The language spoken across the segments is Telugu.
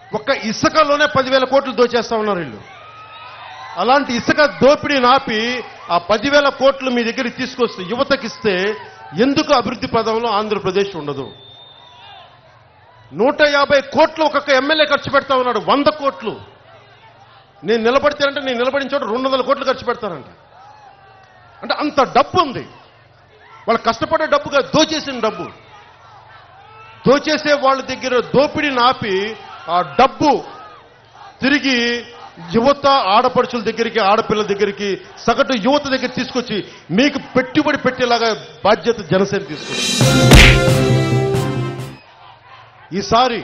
ఒక్క ఇసుకలోనే పదివేల కోట్లు దోచేస్తా ఉన్నారు వీళ్ళు అలాంటి ఇసుక దోపిడీ నాపి ఆ పదివేల కోట్లు మీ దగ్గరికి తీసుకొస్తే యువతకిస్తే ఎందుకు అభివృద్ధి పదంలో ఆంధ్రప్రదేశ్ ఉండదు నూట యాభై కోట్లు ఒక్కొక్క ఎమ్మెల్యే ఖర్చు పెడతా ఉన్నాడు వంద కోట్లు నేను నిలబడితేనంటే నేను నిలబడిన చోట రెండు వందల కోట్లు ఖర్చు పెడతానంట అంటే అంత డబ్బు ఉంది వాళ్ళు కష్టపడే డబ్బుగా దోచేసిన డబ్బు దోచేసే వాళ్ళ దగ్గర దోపిడీని ఆపి ఆ డబ్బు తిరిగి యువత ఆడపడుచుల దగ్గరికి ఆడపిల్లల దగ్గరికి సగటు యువత దగ్గర తీసుకొచ్చి మీకు పెట్టుబడి పెట్టేలాగా బాధ్యత జనసేన తీసుకుంది ఈసారి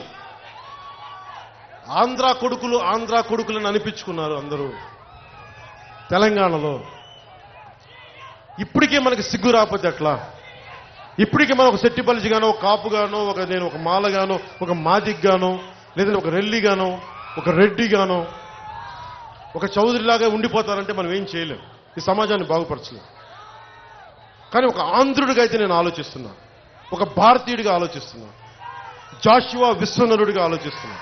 ఆంధ్ర కొడుకులు ఆంధ్ర కొడుకులను అనిపించుకున్నారు అందరూ తెలంగాణలో ఇప్పటికే మనకి సిగ్గు రాకపోతే ఎట్లా ఇప్పటికీ మనం ఒక సెట్టిపల్లి గానో ఒక కాపు గానో ఒక నేను ఒక మాల గానో ఒక మాదిక్ గానో లేదంటే ఒక రెల్లి గానో ఒక రెడ్డి గానో ఒక చౌదరిలాగా ఉండిపోతారంటే మనం ఏం చేయలేం ఈ సమాజాన్ని బాగుపరచలేం కానీ ఒక ఆంధ్రుడిగా అయితే నేను ఆలోచిస్తున్నా ఒక భారతీయుడిగా ఆలోచిస్తున్నా జాషువా విశ్వనరుడిగా ఆలోచిస్తున్నా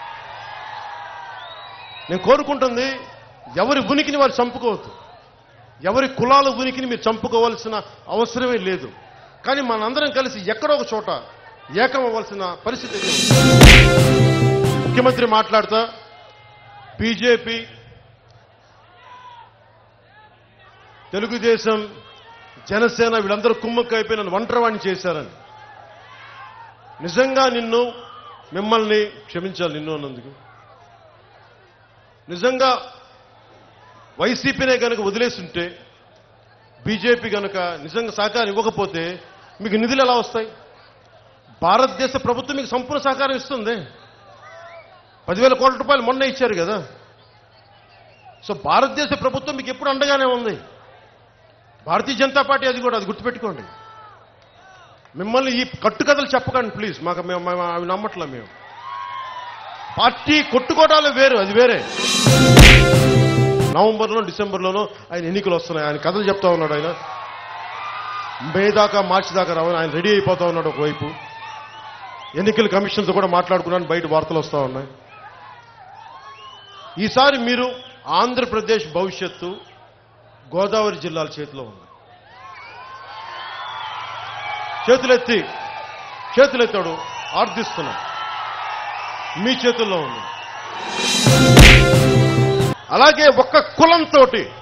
నేను కోరుకుంటుంది ఎవరి ఉనికిని వారు చంపుకోవద్దు ఎవరి కులాల ఉనికిని మీరు చంపుకోవాల్సిన అవసరమే లేదు కానీ మనందరం కలిసి ఎక్కడో ఒక చోట ఏకం అవ్వాల్సిన పరిస్థితి అయితే ఉంది. ముఖ్యమంత్రి మాట్లాడుతా బీజేపీ తెలుగుదేశం జనసేన వీళ్ళందరూ కుమ్మక్కు అయిపోయి నన్ను ఒంటరివాణ్ణి చేశారని నిజంగా నిన్ను మిమ్మల్ని క్షమించాలి నిన్ను అన్నందుకు నిజంగా వైసీపీనే కనుక వదిలేస్తుంటే బీజేపీ కనుక నిజంగా సహకారం ఇవ్వకపోతే మీకు నిధులు ఎలా వస్తాయి భారతదేశ ప్రభుత్వం మీకు సంపూర్ణ సహకారం ఇస్తుంది పదివేల కోట్ల రూపాయలు మొన్న ఇచ్చారు కదా సో భారతదేశ ప్రభుత్వం మీకు ఎప్పుడు అండగానే ఉంది భారతీయ జనతా పార్టీ అది కూడా అది గుర్తుపెట్టుకోండి మిమ్మల్ని ఈ కట్టుకథలు చెప్పకండి ప్లీజ్ మాకు మేము మేము అవి నమ్మట్లే మేము పార్టీ కొట్టుకోవడాలు వేరు అది వేరే నవంబర్లో డిసెంబర్లోనో ఆయన ఎన్నికలు వస్తున్నాయి ఆయన కథలు చెప్తా ఉన్నాడు ఆయన మే దాకా మార్చి దాకా రావాలి ఆయన రెడీ అయిపోతా ఉన్నాడు ఒకవైపు ఎన్నికల కమిషన్తో కూడా మాట్లాడుకున్నాను బయట వార్తలు వస్తూ ఉన్నాయి ఈసారి మీరు ఆంధ్రప్రదేశ్ భవిష్యత్తు గోదావరి జిల్లాల చేతిలో ఉంది చేతులెత్తి చేతులెత్తాడు ఆర్థిస్తున్నాం మీ చేతుల్లో ఉంది అలాగే ఒక్క కులంతో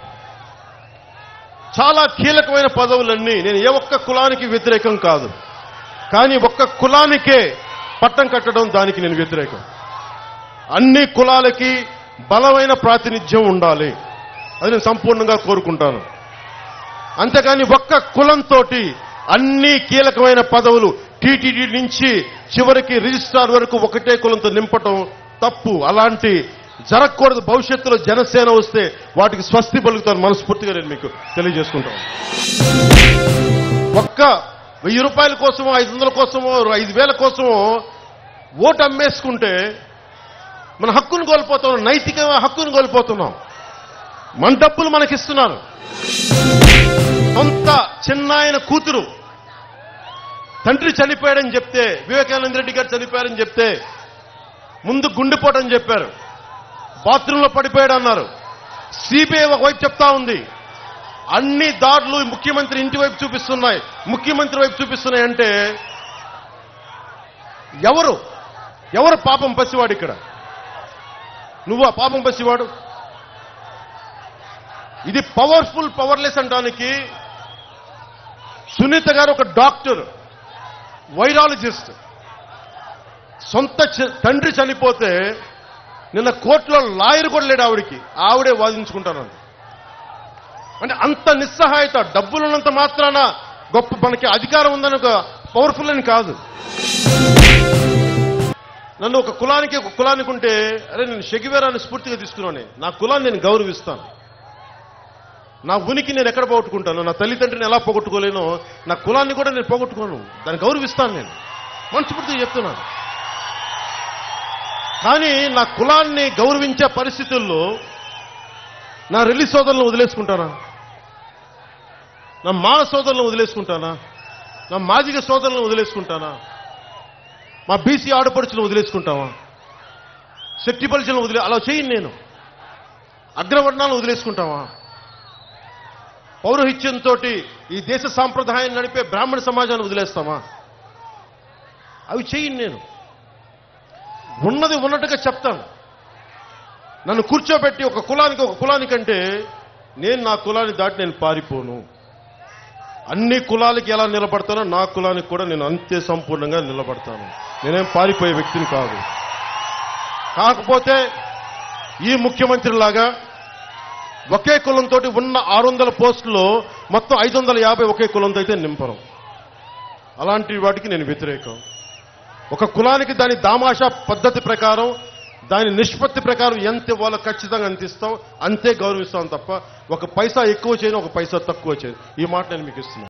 చాలా కీలకమైన పదవులన్నీ నేను ఏ ఒక్క కులానికి వ్యతిరేకం కాదు కానీ ఒక్క కులానికే పట్టం కట్టడం దానికి నేను వ్యతిరేకం అన్ని కులాలకి బలమైన ప్రాతినిధ్యం ఉండాలి అది నేను సంపూర్ణంగా కోరుకుంటాను అంతేకాని ఒక్క కులంతో అన్ని కీలకమైన పదవులు టీటీడీ నుంచి చివరికి రిజిస్ట్రార్ వరకు ఒకటే కులంతో నింపటం తప్పు అలాంటి జరగకూడదు భవిష్యత్తులో జనసేన వస్తే వాటికి స్వస్తి పలుకుతాను మనస్ఫూర్తిగా నేను మీకు తెలియజేసుకుంటాను ఒక్క వెయ్యి రూపాయల కోసమో ఐదు వందల కోసమో ఐదు వేల కోసమో ఓటు అమ్మేసుకుంటే మన హక్కును కోల్పోతున్నాం నైతిక హక్కును కోల్పోతున్నాం మన డబ్బులు మనకిస్తున్నారు సొంత చిన్నాయన కూతురు తండ్రి చనిపోయాడని చెప్తే వివేకానంద రెడ్డి గారు చనిపోయారని చెప్తే ముందు గుండెపోటని చెప్పారు బాత్రూంలో పడిపోయాడు అన్నారు సిబిఐ ఒకవైపు చెప్తా ఉంది అన్ని దాడులు ముఖ్యమంత్రి ఇంటి వైపు చూపిస్తున్నాయి ముఖ్యమంత్రి వైపు చూపిస్తున్నాయి అంటే ఎవరు ఎవరు పాపం పసివాడు ఇక్కడ నువ్వు ఆ పాపం పసివాడు ఇది పవర్ఫుల్ పవర్లెస్ అంటానికి సునీత గారు ఒక డాక్టర్ వైరాలజిస్ట్ సొంత చ- తండ్రి చనిపోతే నిన్న కోర్టులో లాయర్ కూడా లేడు ఆవిడికి ఆవిడే వాదించుకుంటానంట అంటే అంత నిస్సహాయత డబ్బులున్నంత మాత్రాన గొప్ప మనకి అధికారం ఉందని ఒక పవర్ఫుల్ అని కాదు నన్ను ఒక కులానికి ఒక కులానికి ఉంటే అరే నేను షగివేరాన్ని స్ఫూర్తిగా తీసుకున్నాను నా కులాన్ని నేను గౌరవిస్తాను నా ఉనికి నేను ఎక్కడ పోగొట్టుకుంటాను నా తల్లిదండ్రిని ఎలా పోగొట్టుకోలేనో నా కులాన్ని కూడా నేను పోగొట్టుకోను దాన్ని గౌరవిస్తాను నేను మనస్ఫూర్తిగా చెప్తున్నాను కానీ నా కులాన్ని గౌరవించే పరిస్థితుల్లో నా రెల్లి సోదరులను వదిలేసుకుంటానా నా మాల సోదరులను వదిలేసుకుంటానా నా మాదిగ సోదరులను వదిలేసుకుంటానా మా బీసీ ఆడపడుచులను వదిలేసుకుంటావా శక్తి బలిజలను వదిలే అలా చేయను నేను అగ్రవర్ణాలను వదిలేసుకుంటావా పౌరహిత్యంతో ఈ దేశ సాంప్రదాయాన్ని నడిపే బ్రాహ్మణ సమాజాన్ని వదిలేస్తామా అవి చేయను నేను ఉన్నది ఉన్నట్టుగా చెప్తాను నన్ను కూర్చోబెట్టి ఒక కులానికి ఒక కులానికంటే నేను నా కులాన్ని దాటి నేను పారిపోను అన్ని కులాలకి ఎలా నిలబడతానో నా కులానికి కూడా నేను అంతే సంపూర్ణంగా నిలబడతాను నేనేం పారిపోయే వ్యక్తిని కాదు కాకపోతే ఈ ముఖ్యమంత్రి లాగా ఒకే కులంతో ఉన్న ఆరు వందల పోస్టులో మొత్తం ఐదు వందల యాభై ఒకే కులంతో అయితే నింపరం అలాంటి వాటికి నేను వ్యతిరేకం ఒక కులానికి దాని దామాషా పద్ధతి ప్రకారం దాని నిష్పత్తి ప్రకారం ఎంత ఇవ్వాలో ఖచ్చితంగా అంత ఇస్తాం అంతే గౌరవిస్తాం తప్ప ఒక పైసా ఎక్కువ చేయను ఒక పైసా తక్కువ చేయను ఈ మాట నేను మీకు ఇస్తున్నాను